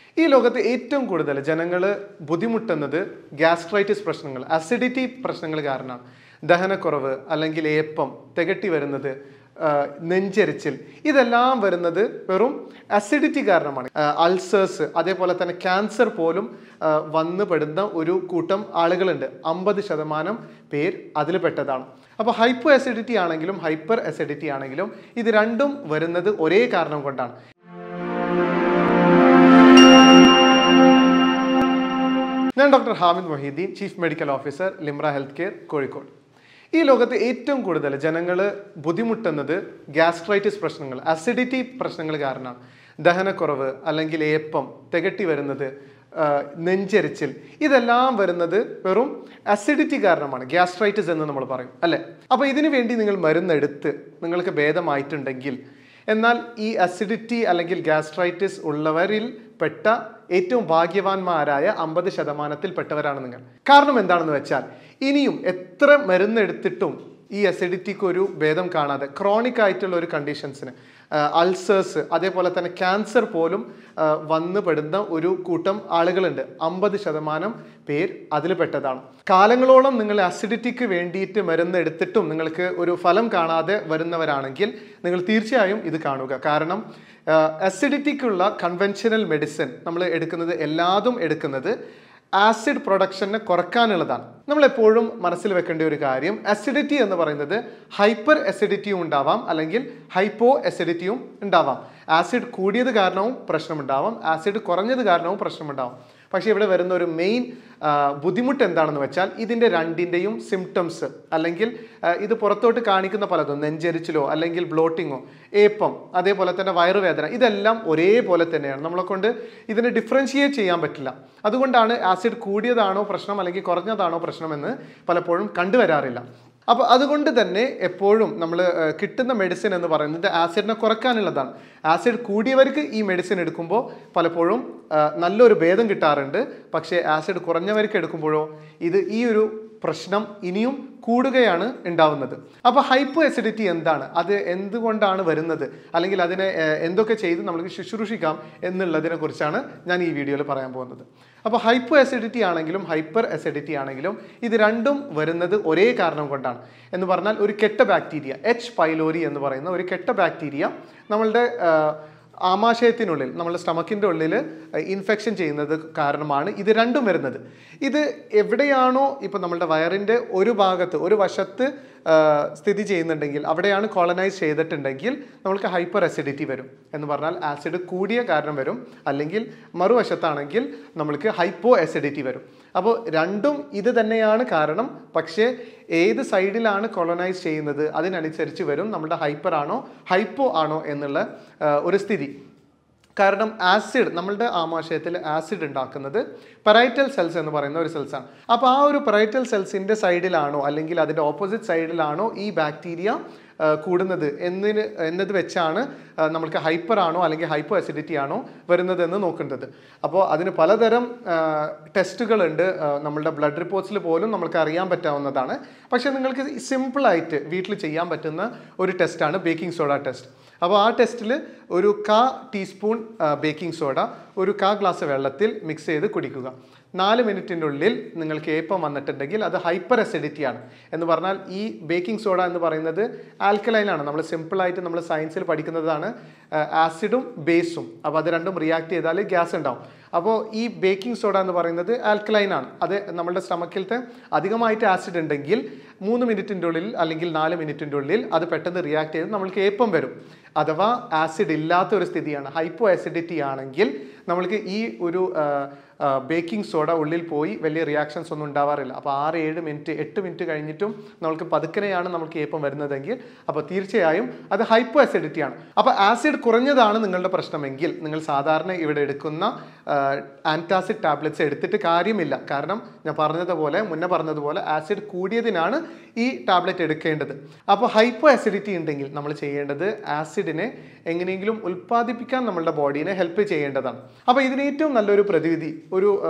ഈ ലോകത്ത് ഏറ്റവും കൂടുതൽ ജനങ്ങൾ ബുദ്ധിമുട്ടുന്നത് ഗ്യാസ്ട്രൈറ്റിസ് പ്രശ്നങ്ങൾ അസിഡിറ്റി പ്രശ്നങ്ങൾ കാരണമാണ് ദഹനക്കുറവ് അല്ലെങ്കിൽ ഏപ്പം തികട്ടി വരുന്നത് ആ, നെഞ്ചരിച്ചിൽ ഇതെല്ലാം വരുന്നത് വെറും അസിഡിറ്റി കാരണമാണ് അൾസേഴ്സ് അതേപോലെ തന്നെ ക്യാൻസർ പോലും ആ, വന്നു പെടുന്ന ഒരു കൂട്ടം ആളുകളുണ്ട് അമ്പത് ശതമാനം പേർ അതിൽ പെട്ടതാണ് അപ്പോൾ ഹൈപ്പോ അസിഡിറ്റി ആണെങ്കിലും ഹൈപ്പർ അസിഡിറ്റി ആണെങ്കിലും ഇത് രണ്ടും വരുന്നത് ഒരേ കാരണം കൊണ്ടാണ് ഞാൻ doctor Hamid Mohiddeen chief medical officer Limra health care Kozhikode ഈ ലോകത്ത് ഏറ്റവും കൂടുതൽ ജനങ്ങൾ ബുദ്ധിമുട്ടുന്നത് ഗ്യാസ്ട്രൈറ്റിസ് പ്രശ്നങ്ങൾ അസിഡിറ്റി പ്രശ്നങ്ങൾ കാരണമാണ് ദഹനക്കുറവ് അല്ലെങ്കിൽ ഏപ്പം തികട്ടി വരുന്നത് ആ, നെഞ്ചരിച്ചിൽ ഇതെല്ലാം വരുന്നത് വെറും അസിഡിറ്റി കാരണമാണ് ഗ്യാസ്ട്രൈറ്റിസ് എന്ന് നമ്മൾ പറയും അല്ലേ അപ്പോൾ ഇതിനു വേണ്ടി നിങ്ങൾ മരുന്നെടുത്ത് നിങ്ങൾക്ക് ഭേദമായിട്ടുണ്ടെങ്കിൽ എന്നാൽ ഈ അസിഡിറ്റി അല്ലെങ്കിൽ ഗ്യാസ്ട്രൈറ്റിസ് ഉള്ളവരിൽ പെട്ട ഏറ്റവും ഭാഗ്യവാന്മാരായ അമ്പത് ശതമാനത്തിൽ പെട്ടവരാണ് നിങ്ങൾ കാരണം എന്താണെന്ന് വെച്ചാൽ ഇനിയും എത്ര മരുന്നെടുത്തിട്ടും ഈ അസിഡിറ്റിക്ക് ഒരു ഭേദം കാണാതെ ക്രോണിക് ആയിട്ടുള്ള ഒരു കണ്ടീഷൻസിന് അൾസേഴ്സ് അതേപോലെ തന്നെ ക്യാൻസർ പോലും ആ, വന്നു പെടുന്ന ഒരു കൂട്ടം ആളുകളുണ്ട് അമ്പത് ശതമാനം പേർ അതിൽ പെട്ടതാണ് കാലങ്ങളോളം നിങ്ങൾ അസിഡിറ്റിക്ക് വേണ്ടിയിട്ട് മരുന്ന് എടുത്തിട്ടും നിങ്ങൾക്ക് ഒരു ഫലം കാണാതെ വരുന്നവരാണെങ്കിൽ നിങ്ങൾ തീർച്ചയായും ഇത് കാണുക കാരണം അസിഡിറ്റിക്കുള്ള കൺവെൻഷനൽ മെഡിസിൻ നമ്മൾ എടുക്കുന്നത് എല്ലാതും എടുക്കുന്നത് ആസിഡ് പ്രൊഡക്ഷനെ കുറക്കാനുള്ളതാണ് നമ്മൾ എപ്പോഴും മനസ്സിൽ വെക്കേണ്ട ഒരു കാര്യം അസിഡിറ്റി എന്ന് പറയുന്നത് ഹൈപ്പർ അസിഡിറ്റിയും ഉണ്ടാവാം അല്ലെങ്കിൽ ഹൈപ്പോ അസിഡിറ്റിയും ഉണ്ടാവാം ആസിഡ് കൂടിയത് കാരണവും പ്രശ്നമുണ്ടാവാം ആസിഡ് കുറഞ്ഞത് കാരണവും പ്രശ്നമുണ്ടാവാം പക്ഷേ ഇവിടെ വരുന്ന ഒരു മെയിൻ ബുദ്ധിമുട്ട് എന്താണെന്ന് വെച്ചാൽ ഇതിൻ്റെ രണ്ടിൻ്റെയും സിംറ്റംസ് അല്ലെങ്കിൽ ആ, ഇത് പുറത്തോട്ട് കാണിക്കുന്ന പലതും നെഞ്ചരിച്ചിലോ അല്ലെങ്കിൽ ബ്ലോട്ടിങ്ങോ ഏപ്പം അതേപോലെ തന്നെ വയറുവേദന ഇതെല്ലാം ഒരേപോലെ തന്നെയാണ് നമ്മളെ കൊണ്ട് ഇതിനെ ഡിഫറൻഷിയേറ്റ് ചെയ്യാൻ പറ്റില്ല അതുകൊണ്ടാണ് ആസിഡ് കൂടിയതാണോ പ്രശ്നം അല്ലെങ്കിൽ കുറഞ്ഞതാണോ പ്രശ്നമെന്ന് പലപ്പോഴും കണ്ടുവരാറില്ല അപ്പോൾ അതുകൊണ്ട് തന്നെ എപ്പോഴും നമ്മൾ കിട്ടുന്ന മെഡിസിൻ എന്ന് പറയുന്നത് ആസിഡിനെ കുറക്കാനുള്ളതാണ് ആസിഡ് കൂടിയവർക്ക് ഈ മെഡിസിൻ എടുക്കുമ്പോൾ പലപ്പോഴും ആ, നല്ലൊരു ഭേദം കിട്ടാറുണ്ട് പക്ഷേ ആസിഡ് കുറഞ്ഞവർക്ക് എടുക്കുമ്പോഴോ ഇത് ഈ ഒരു പ്രശ്നം ഇനിയും കൂടുകയാണ് ഉണ്ടാവുന്നത് അപ്പോൾ ഹൈപ്പോ അസിഡിറ്റി എന്താണ് അത് എന്തുകൊണ്ടാണ് വരുന്നത് അല്ലെങ്കിൽ അതിനെ ഏഹ്, എന്തൊക്കെ ചെയ്ത് നമുക്ക് ശുശ്രൂഷിക്കാം എന്നുള്ളതിനെ കുറിച്ചാണ് ഞാൻ ഈ വീഡിയോയിൽ പറയാൻ പോകുന്നത് അപ്പോൾ ഹൈപ്പോ അസിഡിറ്റി ആണെങ്കിലും ഹൈപ്പർ അസിഡിറ്റി ആണെങ്കിലും ഇത് രണ്ടും വരുന്നത് ഒരേ കാരണം കൊണ്ടാണ് എന്ന് പറഞ്ഞാൽ ഒരു കെട്ട ബാക്ടീരിയ എച്ച് പൈലോരി എന്ന് പറയുന്ന ഒരു കെട്ട ബാക്ടീരിയ നമ്മളുടെ ആഹ്, ആമാശയത്തിനുള്ളിൽ നമ്മുടെ സ്റ്റമക്കിൻ്റെ ഉള്ളിൽ ഇൻഫെക്ഷൻ ചെയ്യുന്നത് കാരണമാണ് ഇത് രണ്ടും വരുന്നത് ഇത് എവിടെയാണോ ഇപ്പോൾ നമ്മുടെ വയറിൻ്റെ ഒരു ഭാഗത്ത് ഒരു വശത്ത് ആ, സ്ഥിതി ചെയ്യുന്നുണ്ടെങ്കിൽ അവിടെയാണ് കോളനൈസ് ചെയ്തിട്ടുണ്ടെങ്കിൽ നമ്മൾക്ക് ഹൈപ്പർ അസിഡിറ്റി വരും എന്ന് പറഞ്ഞാൽ ആസിഡ് കൂടിയ കാരണം വരും അല്ലെങ്കിൽ മറുവശത്താണെങ്കിൽ നമ്മൾക്ക് ഹൈപ്പോ അസിഡിറ്റി വരും അപ്പോൾ രണ്ടും ഇത് തന്നെയാണ് കാരണം പക്ഷേ ഏത് സൈഡിലാണ് കൊളനൈസ് ചെയ്യുന്നത് അതിനനുസരിച്ച് വരും നമ്മുടെ ഹൈപ്പർ ആണോ ഹൈപ്പോ ആണോ എന്നുള്ള ആ, ഒരു സ്ഥിതി കാരണം ആസിഡ് നമ്മളുടെ ആമാശയത്തിൽ ആസിഡ് ഉണ്ടാക്കുന്നത് പെറൈറ്റൽ സെൽസ് എന്ന് പറയുന്ന ഒരു സെൽസാണ് അപ്പോൾ ആ ഒരു പെറൈറ്റൽ സെൽസിൻ്റെ സൈഡിലാണോ അല്ലെങ്കിൽ അതിൻ്റെ ഓപ്പോസിറ്റ് സൈഡിലാണോ ഈ ബാക്ടീരിയ ആ, കൂടുന്നത് എന്നതിന് എന്നത് വെച്ചാണ് ആ, നമ്മൾക്ക് ഹൈപ്പർ ആണോ അല്ലെങ്കിൽ ഹൈപ്പോ അസിഡിറ്റി ആണോ വരുന്നത് എന്ന് നോക്കേണ്ടത് അപ്പോൾ അതിന് പലതരം ടെസ്റ്റുകളുണ്ട് നമ്മളുടെ ബ്ലഡ് റിപ്പോർട്ട്സിൽ പോലും നമുക്ക് അറിയാൻ പറ്റാവുന്നതാണ് പക്ഷേ നിങ്ങൾക്ക് സിമ്പിളായിട്ട് വീട്ടിൽ ചെയ്യാൻ പറ്റുന്ന ഒരു ടെസ്റ്റാണ് ബേക്കിംഗ് സോഡ ടെസ്റ്റ് അപ്പോൾ ആ ടെസ്റ്റിൽ ഒരു കാ ടീസ്പൂൺ ബേക്കിംഗ് സോഡ ഒരു കാ ഗ്ലാസ് വെള്ളത്തിൽ മിക്സ് ചെയ്ത് കുടിക്കുക നാല് മിനിറ്റിൻ്റെ ഉള്ളിൽ നിങ്ങൾക്ക് ഏപ്പം വന്നിട്ടുണ്ടെങ്കിൽ അത് ഹൈപ്പർ അസിഡിറ്റി ആണ് എന്ന് പറഞ്ഞാൽ ഈ ബേക്കിംഗ് സോഡ എന്ന് പറയുന്നത് ആൽക്കലൈനാണ് നമ്മൾ സിമ്പിളായിട്ട് നമ്മൾ സയൻസിൽ പഠിക്കുന്നതാണ് ആസിഡും ബേസും അപ്പോൾ അത് രണ്ടും റിയാക്ട് ചെയ്താൽ ഗ്യാസ് ഉണ്ടാവും അപ്പോൾ ഈ ബേക്കിംഗ് സോഡ എന്ന് പറയുന്നത് ആൽക്കലൈൻ ആണ് അത് നമ്മുടെ സ്റ്റമക്കിലത്തെ അധികമായിട്ട് ആസിഡ് ഉണ്ടെങ്കിൽ മൂന്ന് മിനിറ്റിൻ്റെ ഉള്ളിൽ അല്ലെങ്കിൽ നാല് മിനിറ്റിൻ്റെ ഉള്ളിൽ അത് പെട്ടെന്ന് റിയാക്ട് ചെയ്ത് നമ്മൾക്ക് ഏപ്പം വരും അഥവാ ആസിഡ് ഇല്ലാത്ത ഒരു സ്ഥിതിയാണ് ഹൈപ്പോ ആസിഡിറ്റി ആണെങ്കിൽ നമ്മൾക്ക് ഈ ഒരു ബേക്കിംഗ് സോഡ ഉള്ളിൽ പോയി വലിയ റിയാക്ഷൻസ് ഒന്നും ഉണ്ടാവാറില്ല അപ്പോൾ ആറ് ഏഴ് മിനിറ്റ് എട്ട് മിനിറ്റ് കഴിഞ്ഞിട്ടും നമ്മൾക്ക് പതുക്കനെയാണ് നമുക്ക് ഏപ്പം വരുന്നതെങ്കിൽ അപ്പോൾ തീർച്ചയായും അത് ഹൈപ്പോ ആസിഡിറ്റി ആണ് അപ്പോൾ ആസിഡ് കുറഞ്ഞതാണ് നിങ്ങളുടെ പ്രശ്നമെങ്കിൽ നിങ്ങൾ സാധാരണ ഇവിടെ എടുക്കുന്ന ആൻറ്റാസിഡ് ടാബ്ലറ്റ്സ് എടുത്തിട്ട് കാര്യമില്ല കാരണം ഞാൻ പറഞ്ഞതുപോലെ മുന്നേ പറഞ്ഞതുപോലെ ആസിഡ് കൂടിയതിനാണ് ഈ ടാബ്ലറ്റ് എടുക്കേണ്ടത് അപ്പോൾ ഹൈപ്പോ ആസിഡിറ്റി ഉണ്ടെങ്കിൽ നമ്മൾ ചെയ്യേണ്ടത് ആസിഡിനെ എങ്ങനെയെങ്കിലും ഉൽപ്പാദിപ്പിക്കാൻ നമ്മളുടെ ബോഡീനെ ഹെൽപ്പ് ചെയ്യേണ്ടതാണ് അപ്പോൾ ഇതിന് ഏറ്റവും നല്ലൊരു പ്രതിവിധി ഒരു ആ,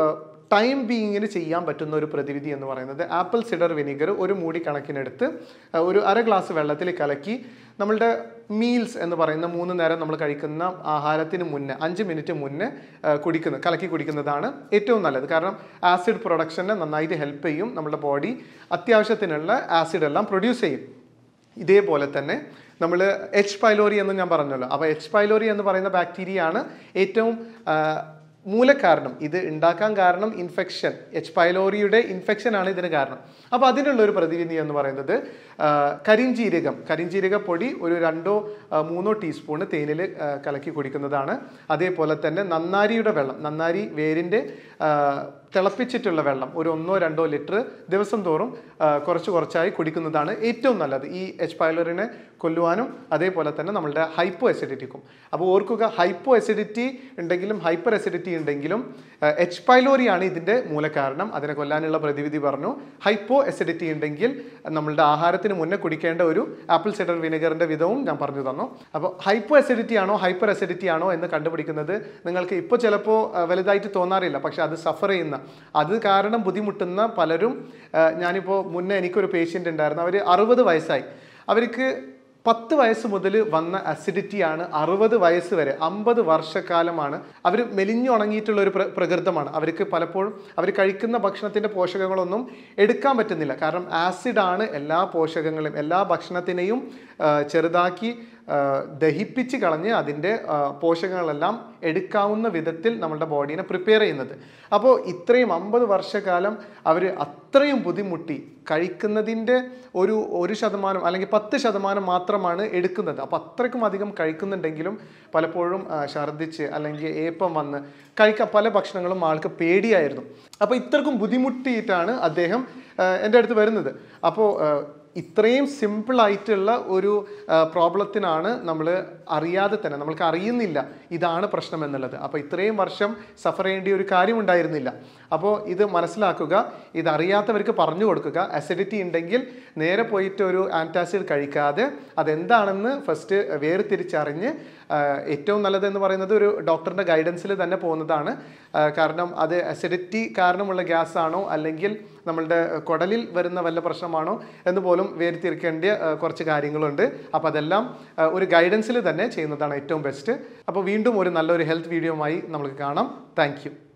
ടൈം ബീയിങ്ങിന് ചെയ്യാൻ പറ്റുന്ന ഒരു പ്രതിവിധി എന്ന് പറയുന്നത് ആപ്പിൾ സിഡർ വിനിഗർ ഒരു മൂടി കണക്കിനെടുത്ത് ആ, ഒരു അര ഗ്ലാസ് വെള്ളത്തിൽ കലക്കി നമ്മളുടെ മീൽസ് എന്ന് പറയുന്ന മൂന്ന് നേരം നമ്മൾ കഴിക്കുന്ന ആഹാരത്തിന് മുന്നേ അഞ്ച് മിനിറ്റ് മുന്നേ ആ, കുടിക്കുന്നത് കലക്കി കുടിക്കുന്നതാണ് ഏറ്റവും നല്ലത് കാരണം ആസിഡ് പ്രൊഡക്ഷനെ നന്നായിട്ട് ഹെൽപ്പ് ചെയ്യും നമ്മുടെ ബോഡി അത്യാവശ്യത്തിനുള്ള ആസിഡ് എല്ലാം പ്രൊഡ്യൂസ് ചെയ്യും ഇതേപോലെ തന്നെ നമ്മൾ എച്ച് പൈലോറി എന്ന് ഞാൻ പറഞ്ഞല്ലോ അപ്പോൾ എച്ച് പൈലോറി എന്ന് പറയുന്ന ബാക്ടീരിയ ആണ് ഏറ്റവും ആ, മൂലകാരണം ഇത് ഉണ്ടാക്കാൻ കാരണം ഇൻഫെക്ഷൻ എച്ച് പൈലോറിയുടെ ഇൻഫെക്ഷൻ ആണ് ഇതിന് കാരണം അപ്പോൾ അതിനുള്ള ഒരു പ്രതിവിധി എന്ന് പറയുന്നത് ആ, കരിഞ്ജീരകം കരിഞ്ജീരക പൊടി ഒരു രണ്ടോ ആ, മൂന്നോ ടീസ്പൂണ് തേനിൽ ആ, കലക്കി കുടിക്കുന്നതാണ് അതേപോലെ തന്നെ നന്നാരിയുടെ വെള്ളം നന്നാരി വേരിൻ്റെ ആ, തിളപ്പിച്ചിട്ടുള്ള വെള്ളം ഒരു ഒന്നോ രണ്ടോ ലിറ്റർ ദിവസം തോറും ആ, കുറച്ച് കുറച്ചായി കുടിക്കുന്നതാണ് ഏറ്റവും നല്ലത് ഈ എച്ച് പൈലോറിനെ കൊല്ലുവാനും അതേപോലെ തന്നെ നമ്മളുടെ ഹൈപ്പോ അസിഡിറ്റിക്കും അപ്പോൾ ഓർക്കുക ഹൈപ്പോ അസിഡിറ്റി ഉണ്ടെങ്കിലും ഹൈപ്പർ അസിഡിറ്റി ഉണ്ടെങ്കിലും എച്ച് പൈലോറിയാണ് ഇതിൻ്റെ മൂലകാരണം അതിനെ കൊല്ലാനുള്ള പ്രതിവിധി പറഞ്ഞു ഹൈപ്പോ അസിഡിറ്റി ഉണ്ടെങ്കിൽ നമ്മളുടെ ആഹാരത്തിന് മുന്നേ കുടിക്കേണ്ട ഒരു ആപ്പിൾ സിഡർ വിനെഗറിൻ്റെ വിധവും ഞാൻ പറഞ്ഞു തന്നു അപ്പോൾ ഹൈപ്പോ അസിഡിറ്റി ആണോ ഹൈപ്പർ അസിഡിറ്റി ആണോ എന്ന് കണ്ടുപിടിക്കുന്നത് നിങ്ങൾക്ക് ഇപ്പോൾ ചിലപ്പോൾ ആ, വലുതായിട്ട് തോന്നാറില്ല പക്ഷെ അത് സഫർ ചെയ്യുന്ന അത് കാരണം ബുദ്ധിമുട്ടുന്ന പലരും ആ, ഞാനിപ്പോൾ മുന്നേ എനിക്കൊരു പേഷ്യൻ്റ് ഉണ്ടായിരുന്നു അവർ അറുപത് വയസ്സായി അവർക്ക് പത്ത് വയസ്സ് മുതൽ വന്ന അസിഡിറ്റിയാണ് അറുപത് വയസ്സ് വരെ അമ്പത് വർഷക്കാലമാണ് അവർ മെലിഞ്ഞുണങ്ങിയിട്ടുള്ള ഒരു പ്ര- പ്രകൃതമാണ് അവർക്ക് പലപ്പോഴും അവർ കഴിക്കുന്ന ഭക്ഷണത്തിൻ്റെ പോഷകങ്ങളൊന്നും എടുക്കാൻ പറ്റുന്നില്ല കാരണം ആസിഡാണ് എല്ലാ പോഷകങ്ങളും എല്ലാ ഭക്ഷണത്തിനെയും ആ, ചെറുതാക്കി ആ, ദഹിപ്പിച്ച് കളഞ്ഞ് അതിൻ്റെ ആ, പോഷകങ്ങളെല്ലാം എടുക്കാവുന്ന വിധത്തിൽ നമ്മുടെ ബോഡീനെ പ്രിപ്പയർ ചെയ്യുന്നത് അപ്പോൾ ഇത്രയും അമ്പത് വർഷക്കാലം അവർ അത്രയും ബുദ്ധിമുട്ടി കഴിക്കുന്നതിൻ്റെ ഒരു ഒരു ശതമാനം അല്ലെങ്കിൽ പത്ത് ശതമാനം മാത്രമാണ് എടുക്കുന്നത് അപ്പോൾ അത്രയ്ക്കും അധികം കഴിക്കുന്നുണ്ടെങ്കിലും പലപ്പോഴും ആ, ഛർദ്ദിച്ച് അല്ലെങ്കിൽ ഏപ്പം വന്ന് കഴിക്കാൻ പല ഭക്ഷണങ്ങളും ആൾക്ക് പേടിയായിരുന്നു അപ്പോൾ ഇത്രക്കും ബുദ്ധിമുട്ടിയിട്ടാണ് അദ്ദേഹം ആ, എൻ്റെ അടുത്ത് വരുന്നത് അപ്പോൾ ആ, ഇത്രയും സിമ്പിൾ ആയിട്ടുള്ള ഒരു പ്രോബ്ലത്തിനാണ് നമ്മൾ അറിയാതെ തന്നെ നമ്മൾക്ക് അറിയുന്നില്ല ഇതാണ് പ്രശ്നം എന്നുള്ളത് അപ്പോൾ ഇത്രയും വർഷം സഫർ ചെയ്യേണ്ട ഒരു കാര്യം ഉണ്ടായിരുന്നില്ല അപ്പോൾ ഇത് മനസ്സിലാക്കുക ഇത് അറിയാത്തവർക്ക് പറഞ്ഞു കൊടുക്കുക അസിഡിറ്റി ഉണ്ടെങ്കിൽ നേരെ പോയിട്ട് ഒരു ആൻറ്റാസിഡ് കഴിക്കാതെ അതെന്താണെന്ന് ഫസ്റ്റ് വേർതിരിച്ചറിഞ്ഞ് ആ, ഏറ്റവും നല്ലതെന്ന് പറയുന്നത് ഒരു ഡോക്ടറിൻ്റെ ഗൈഡൻസിൽ തന്നെ പോകുന്നതാണ് ആ, കാരണം അത് അസിഡിറ്റി കാരണമുള്ള ഗ്യാസ് ആണോ അല്ലെങ്കിൽ നമ്മളുടെ കുടലിൽ വരുന്ന വല്ല പ്രശ്നമാണോ എന്ന് പോലും വേർതിരിക്കേണ്ട ആ, കുറച്ച് കാര്യങ്ങളുണ്ട് അപ്പോൾ അതെല്ലാം ആ, ഒരു ഗൈഡൻസിൽ തന്നെ ചെയ്യുന്നതാണ് ഏറ്റവും ബെസ്റ്റ് അപ്പോൾ വീണ്ടും ഒരു നല്ലൊരു ഹെൽത്ത് വീഡിയോയുമായി നമുക്ക് കാണാം താങ്ക്